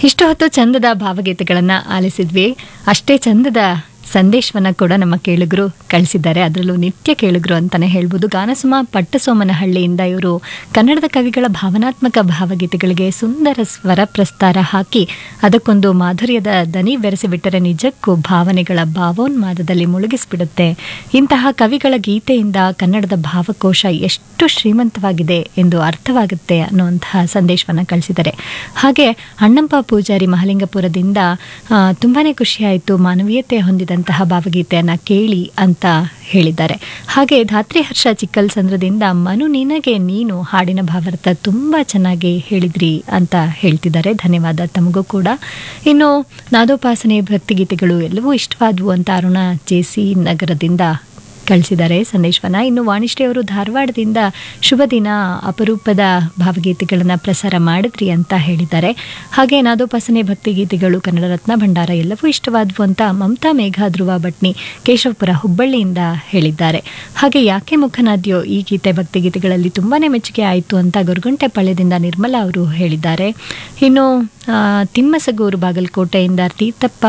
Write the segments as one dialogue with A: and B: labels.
A: ಇಷ್ಟು ಹೊತ್ತು ಚಂದದ ಭಾವಗೀತೆಗಳನ್ನು ಆಲಿಸಿದ್ವಿ ಅಷ್ಟೇ ಚಂದದ ಸಂದೇಶವನ್ನ ಕೂಡ ನಮ್ಮ ಕೇಳುಗರು ಕಳಿಸಿದ್ದಾರೆ ಅದರಲ್ಲೂ ನಿತ್ಯ ಕೇಳುಗರು ಅಂತಾನೆ ಹೇಳ್ಬೋದು ಗಾನಸುಮ ಪಟ್ಟಸೋಮನಹಳ್ಳಿಯಿಂದ ಇವರು ಕನ್ನಡದ ಕವಿಗಳ ಭಾವನಾತ್ಮಕ ಭಾವಗೀತೆಗಳಿಗೆ ಸುಂದರ ಸ್ವರ ಪ್ರಸ್ತಾರ ಹಾಕಿ ಅದಕ್ಕೊಂದು ಮಾಧುರ್ಯದ ದನಿ ಬೆರೆಸಿಬಿಟ್ಟರೆ ನಿಜಕ್ಕೂ ಭಾವನೆಗಳ ಭಾವೋನ್ಮಾದದಲ್ಲಿ ಮುಳುಗಿಸ್ಬಿಡುತ್ತೆ ಇಂತಹ ಕವಿಗಳ ಗೀತೆಯಿಂದ ಕನ್ನಡದ ಭಾವಕೋಶ ಎಷ್ಟು ಶ್ರೀಮಂತವಾಗಿದೆ ಎಂದು ಅರ್ಥವಾಗುತ್ತೆ ಅನ್ನುವಂತಹ ಸಂದೇಶವನ್ನು ಕಳಿಸಿದ್ದಾರೆ ಹಾಗೆ ಅಣ್ಣಂಪ ಪೂಜಾರಿ ಮಹಲಿಂಗಪುರದಿಂದ ಆ, ತುಂಬಾನೇ ಖುಷಿಯಾಯಿತು ಮಾನವೀಯತೆ ಹೊಂದಿದಂತಹ ಭಾವಗೀತೆಯನ್ನ ಕೇಳಿ ಅಂತ ಹೇಳಿದ್ದಾರೆ ಹಾಗೆ ಧಾತ್ರಿ ಹರ್ಷ ಚಿಕ್ಕಲ್ಸಂದ್ರದಿಂದ ಮನು ನಿನಗೆ ನೀನು ಹಾಡಿನ ಭಾವಾರ್ಥ ತುಂಬಾ ಚೆನ್ನಾಗಿ ಹೇಳಿದ್ರಿ ಅಂತ ಹೇಳ್ತಿದ್ದಾರೆ ಧನ್ಯವಾದ ತಮಗೂ ಕೂಡ ಇನ್ನು ನಾದೋಪಾಸನೆ ಭಕ್ತಿಗೀತೆಗಳು ಎಲ್ಲವೂ ಇಷ್ಟವಾದವು ಅಂತ ಅರುಣ ಜೆಸಿ ನಗರದಿಂದ ಕಳಿಸಿದ್ದಾರೆ ಸಂದೇಶವನ್ನ ಇನ್ನು ವಾಣಿಶ್ರೀ ಅವರು ಧಾರವಾಡದಿಂದ ಶುಭ ದಿನ ಅಪರೂಪದ ಭಾವಗೀತೆಗಳನ್ನು ಪ್ರಸಾರ ಮಾಡಿದ್ರಿ ಅಂತ ಹೇಳಿದ್ದಾರೆ ಹಾಗೆ ನಾದೋಪಾಸನೆ ಭಕ್ತಿಗೀತೆಗಳು ಕನ್ನಡ ರತ್ನ ಭಂಡಾರ ಎಲ್ಲವೂ ಇಷ್ಟವಾದವು ಅಂತ ಮಮತಾ ಮೇಘ ಧ್ರುವ ಭಟ್ನಿ ಕೇಶವಪುರ ಹುಬ್ಬಳ್ಳಿಯಿಂದ ಹೇಳಿದ್ದಾರೆ ಹಾಗೆ ಯಾಕೆ ಮುಖನಾದ್ಯೋ ಈ ಗೀತೆ ಭಕ್ತಿಗೀತೆಗಳಲ್ಲಿ ತುಂಬಾನೇ ಮೆಚ್ಚುಗೆ ಆಯಿತು ಅಂತ ಗೊರಗುಂಟೆ ಪಾಳ್ಯದಿಂದ ನಿರ್ಮಲಾ ಅವರು ಹೇಳಿದ್ದಾರೆ ಇನ್ನು ಆ, ತಿಮ್ಮಸಗೂರು ಬಾಗಲಕೋಟೆಯಿಂದ ತೀರ್ಥಪ್ಪ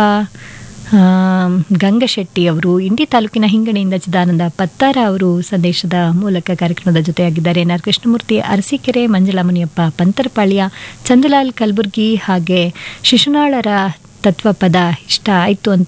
A: ಆ, ಗಂಗಶೆಟ್ಟಿ ಅವರು ಇಂಡಿ ತಾಲೂಕಿನ ಹಿಂಗಣಿಯಿಂದ ಚಿದಾನಂದ ಪತ್ತಾರ ಅವರು ಸಂದೇಶದ ಮೂಲಕ ಕಾರ್ಯಕ್ರಮದ ಜೊತೆಯಾಗಿದ್ದಾರೆ ಎನ್ ಆರ್ ಕೃಷ್ಣಮೂರ್ತಿ ಅರಸೀಕೆರೆ ಮಂಜುಳಾ ಮುನಿಯಪ್ಪ ಪಂತರಪಾಳ್ಯ ಚಂದುಲಾಲ್ ಕಲಬುರ್ಗಿ ಹಾಗೆ ಶಿಶುನಾಳರ ತತ್ವಪದ ಇಷ್ಟ ಆಯಿತು ಅಂತ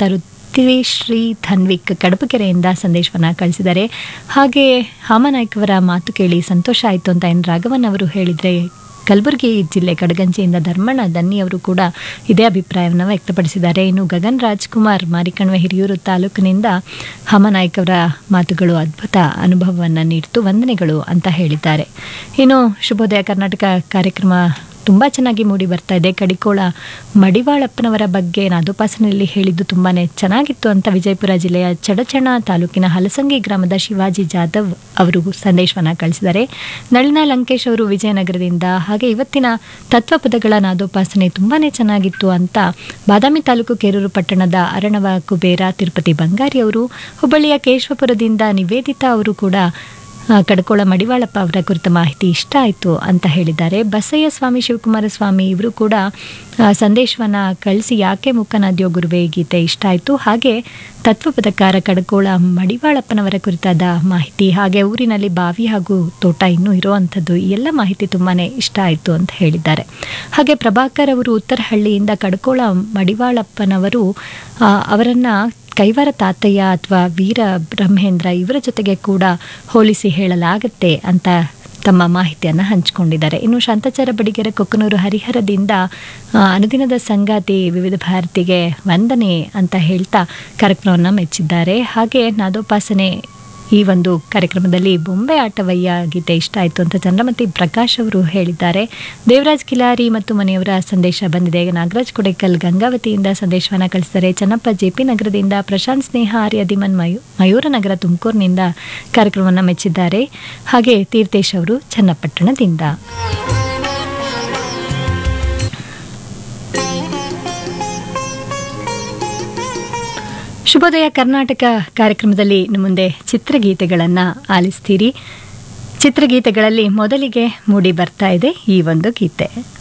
A: ಶ್ರೀ ಧನ್ವಿಕ್ ಕಡಪಕೆರೆಯಿಂದ ಸಂದೇಶವನ್ನ ಕಳಿಸಿದ್ದಾರೆ ಹಾಗೆ ಹಾಮನಾಯ್ಕ ಅವರ ಮಾತು ಕೇಳಿ ಸಂತೋಷ ಆಯಿತು ಅಂತ ಎನ್ ರಾಘವನ್ ಅವರು ಹೇಳಿದರೆ ಕಲಬುರಗಿ ಜಿಲ್ಲೆ ಕಡಗಂಚಿಯಿಂದ ಧರ್ಮಣ್ಣ ದನ್ನಿ ಅವರು ಕೂಡ ಇದೇ ಅಭಿಪ್ರಾಯವನ್ನು ವ್ಯಕ್ತಪಡಿಸಿದ್ದಾರೆ ಇನ್ನು ಗಗನ್ ರಾಜ್ಕುಮಾರ್ ಮಾರಿಕಣ್ವೆ ಹಿರಿಯೂರು ತಾಲೂಕಿನಿಂದ ಹಮನಾಯ್ಕ ಅವರ ಮಾತುಗಳು ಅದ್ಭುತ ಅನುಭವವನ್ನು ನೀಡಿತು ವಂದನೆಗಳು ಅಂತ ಹೇಳಿದ್ದಾರೆ ಇನ್ನು ಶುಭೋದಯ ಕರ್ನಾಟಕ ಕಾರ್ಯಕ್ರಮ ತುಂಬ ಚೆನ್ನಾಗಿ ಮೂಡಿ ಬರ್ತಾ ಇದೆ ಕಡಿಕೋಳ ಮಡಿವಾಳಪ್ಪನವರ ಬಗ್ಗೆ ನಾದೋಪಾಸನೆಯಲ್ಲಿ ಹೇಳಿದ್ದು ತುಂಬಾ ಚೆನ್ನಾಗಿತ್ತು ಅಂತ ವಿಜಯಪುರ ಜಿಲ್ಲೆಯ ಚಡಚಣ ತಾಲೂಕಿನ ಹಲಸಂಗಿ ಗ್ರಾಮದ ಶಿವಾಜಿ ಜಾಧವ್ ಅವರು ಸಂದೇಶವನ್ನು ಕಳಿಸಿದ್ದಾರೆ ನಳಿನ ಲಂಕೇಶ್ ಅವರು ವಿಜಯನಗರದಿಂದ ಹಾಗೆ ಇವತ್ತಿನ ತತ್ವಪದಗಳ ನಾದೋಪಾಸನೆ ತುಂಬಾ ಚೆನ್ನಾಗಿತ್ತು ಅಂತ ಬಾದಾಮಿ ತಾಲೂಕು ಕೇರೂರು ಪಟ್ಟಣದ ಅರಣವ ಕುಬೇರ ತಿರುಪತಿ ಬಂಗಾರಿ ಅವರು ಹುಬ್ಬಳ್ಳಿಯ ಕೇಶವಪುರದಿಂದ ನಿವೇದಿತಾ ಅವರು ಕೂಡ ಆ, ಕಡಕೋಳ ಮಡಿವಾಳಪ್ಪ ಅವರ ಕುರಿತ ಮಾಹಿತಿ ಇಷ್ಟ ಆಯಿತು ಅಂತ ಹೇಳಿದ್ದಾರೆ ಬಸಯ್ಯ ಸ್ವಾಮಿ ಶಿವಕುಮಾರ ಸ್ವಾಮಿ ಇವರು ಕೂಡ ಆ, ಸಂದೇಶವನ್ನ ಕಳಿಸಿ ಯಾಕೆ ಮುಖನಾದ್ಯೋ ಗುರುವೇ ಈ ಗೀತೆ ಇಷ್ಟ ಆಯಿತು ಹಾಗೆ ತತ್ವಪದಕಾರ ಕಡಕೋಳ ಮಡಿವಾಳಪ್ಪನವರ ಕುರಿತಾದ ಮಾಹಿತಿ ಹಾಗೆ ಊರಿನಲ್ಲಿ ಬಾವಿ ಹಾಗೂ ತೋಟ ಇನ್ನೂ ಇರುವಂಥದ್ದು ಈ ಎಲ್ಲ ಮಾಹಿತಿ ತುಂಬಾನೇ ಇಷ್ಟ ಆಯಿತು ಅಂತ ಹೇಳಿದ್ದಾರೆ ಹಾಗೆ ಪ್ರಭಾಕರ್ ಅವರು ಉತ್ತರಹಳ್ಳಿಯಿಂದ ಕಡಕೋಳ ಮಡಿವಾಳಪ್ಪನವರು ಆ, ಅವರನ್ನ ಕೈವಾರ ತಾತಯ್ಯ ಅಥವಾ ವೀರ ಬ್ರಹ್ಮೇಂದ್ರ ಇವರ ಜೊತೆಗೆ ಕೂಡ ಹೋಲಿಸಿ ಹೇಳಲಾಗತ್ತೆ ಅಂತ ತಮ್ಮ ಮಾಹಿತಿಯನ್ನು ಹಂಚಿಕೊಂಡಿದ್ದಾರೆ ಇನ್ನು ಶಾಂತಾಚಾರ ಬಡಿಗೆರೆ ಕೊಕ್ಕನೂರು ಹರಿಹರದಿಂದ ಆ, ಅನುದಿನದ ಸಂಗಾತಿ ವಿವಿಧ ಭಾರತಿಗೆ ವಂದನೆ ಅಂತ ಹೇಳ್ತಾ ಕಾರ್ಯಕ್ರಮವನ್ನು ಮೆಚ್ಚಿದ್ದಾರೆ ಹಾಗೆ ನಾದೋಪಾಸನೆ ಈ ಒಂದು ಕಾರ್ಯಕ್ರಮದಲ್ಲಿ ಬೊಂಬೆ ಆಟವಯ್ಯ ಗೀತೆ ಇಷ್ಟ ಆಯಿತು ಅಂತ ಚಂದ್ರಮತಿ ಪ್ರಕಾಶ್ ಅವರು ಹೇಳಿದ್ದಾರೆ ದೇವರಾಜ್ ಕಿಲಾರಿ ಮತ್ತು ಮನೆಯವರ ಸಂದೇಶ ಬಂದಿದೆ ನಾಗರಾಜ್ ಕೊಡೇಕಲ್ ಗಂಗಾವತಿಯಿಂದ ಸಂದೇಶವನ್ನು ಕಳಿಸಿದ್ದಾರೆ ಚನ್ನಪ್ಪ ಜೆ ಪಿ ನಗರದಿಂದ ಪ್ರಶಾಂತ್ ಸ್ನೇಹ ಆರ್ಯ ದಿಮನ್ ಮಯೂ ಮಯೂರ ನಗರ ತುಮಕೂರಿನಿಂದ ಕಾರ್ಯಕ್ರಮವನ್ನು ಮೆಚ್ಚಿದ್ದಾರೆ ಹಾಗೆ ತೀರ್ಥೇಶ್ ಅವರು ಚನ್ನಪಟ್ಟಣದಿಂದ ಶುಭೋದಯ ಕರ್ನಾಟಕ ಕಾರ್ಯಕ್ರಮದಲ್ಲಿ ಇನ್ನು ಮುಂದೆ ಚಿತ್ರಗೀತೆಗಳನ್ನು ಆಲಿಸ್ತೀರಿ ಚಿತ್ರಗೀತೆಗಳಲ್ಲಿ ಮೊದಲಿಗೆ ಮೂಡಿ ಬರ್ತಾ ಇದೆ ಈ ಒಂದು ಗೀತೆ